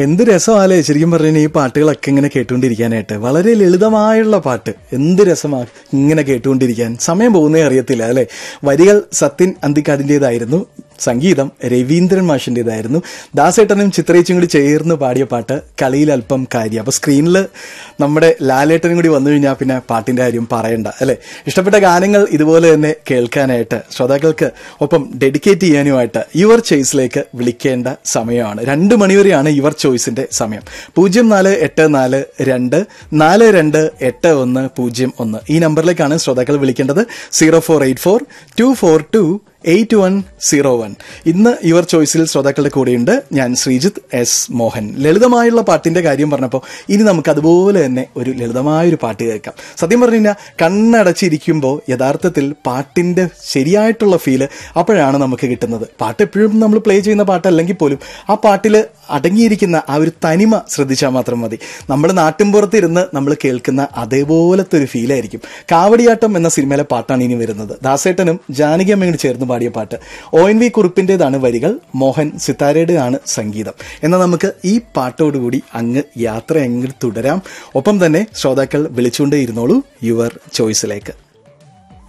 എന്ത് രസമാലേ ശരിക്കും പറഞ്ഞു ഈ പാട്ടുകളൊക്കെ ഇങ്ങനെ കേട്ടുകൊണ്ടിരിക്കാനായിട്ട് വളരെ ലളിതമായുള്ള പാട്ട് എന്ത് രസമാ ഇങ്ങനെ കേട്ടുകൊണ്ടിരിക്കാൻ സമയം പോകുന്നേ അറിയത്തില്ല അല്ലെ വരികൾ സത്യൻ അന്തിക്കാടിൻ്റെതായിരുന്നു സംഗീതം രവീന്ദ്രൻ മാഷിൻ്റെതായിരുന്നു ദാസേട്ടനും ചിത്രയിച്ചും കൂടി ചേർന്ന് പാടിയ പാട്ട് കളിയിൽ അല്പം കാര്യം അപ്പൊ സ്ക്രീനിൽ നമ്മുടെ ലാലേട്ടനും കൂടി വന്നു കഴിഞ്ഞാൽ പിന്നെ പാട്ടിന്റെ കാര്യം പറയണ്ട അല്ലെ ഇഷ്ടപ്പെട്ട ഗാനങ്ങൾ ഇതുപോലെ തന്നെ കേൾക്കാനായിട്ട് ശ്രോതാക്കൾക്ക് ഒപ്പം ഡെഡിക്കേറ്റ് ചെയ്യാനുമായിട്ട് യുവർ ചോയ്സിലേക്ക് വിളിക്കേണ്ട സമയമാണ് രണ്ട് മണിവരെയാണ് യുവർ ചോയ്സിന്റെ സമയം പൂജ്യം നാല് എട്ട് നാല് രണ്ട് നാല് രണ്ട് എട്ട് ഒന്ന് പൂജ്യം ഒന്ന് ഈ നമ്പറിലേക്കാണ് ശ്രോതാക്കൾ വിളിക്കേണ്ടത് zero four eight four two four two eight one zero one ഇന്ന് യുവർ ചോയ്സിൽ ശ്രോതാക്കളുടെ കൂടെയുണ്ട് ഞാൻ ശ്രീജിത്ത് എസ് മോഹൻ ലളിതമായുള്ള പാട്ടിന്റെ കാര്യം പറഞ്ഞപ്പോൾ ഇനി നമുക്ക് അതുപോലെ തന്നെ ഒരു ലളിതമായൊരു പാട്ട് കേൾക്കാം സത്യം പറഞ്ഞു കഴിഞ്ഞാൽ കണ്ണടച്ചിരിക്കുമ്പോൾ യഥാർത്ഥത്തിൽ പാട്ടിന്റെ ശരിയായിട്ടുള്ള ഫീല് അപ്പോഴാണ് നമുക്ക് കിട്ടുന്നത് പാട്ട് എപ്പോഴും നമ്മൾ പ്ലേ ചെയ്യുന്ന പാട്ടല്ലെങ്കിൽ പോലും ആ പാട്ടിൽ അടങ്ങിയിരിക്കുന്ന ആ ഒരു തനിമ ശ്രദ്ധിച്ചാൽ മാത്രം മതി നമ്മൾ നാട്ടിൻപുറത്ത് ഇരുന്ന് നമ്മൾ കേൾക്കുന്ന അതേപോലത്തെ ഒരു ഫീലായിരിക്കും കാവടിയാട്ടം എന്ന സിനിമയിലെ പാട്ടാണ് ഇനി വരുന്നത് ദാസേട്ടനും ജാനകി അമ്മയും കൂടി ചേർന്ന് പാടിയ പാട്ട് ഒ എൻ വി കുറിപ്പിന്റേതാണ് വരികൾ മോഹൻ സിത്താരയുടെ ആണ് സംഗീതം എന്നാൽ നമുക്ക് ഈ പാട്ടോടുകൂടി അങ്ങ് യാത്ര അങ്ങ് തുടരാം ഒപ്പം തന്നെ ശ്രോതാക്കൾ വിളിച്ചുകൊണ്ടേ ഇരുന്നോളൂ യുവർ ചോയ്സിലേക്ക്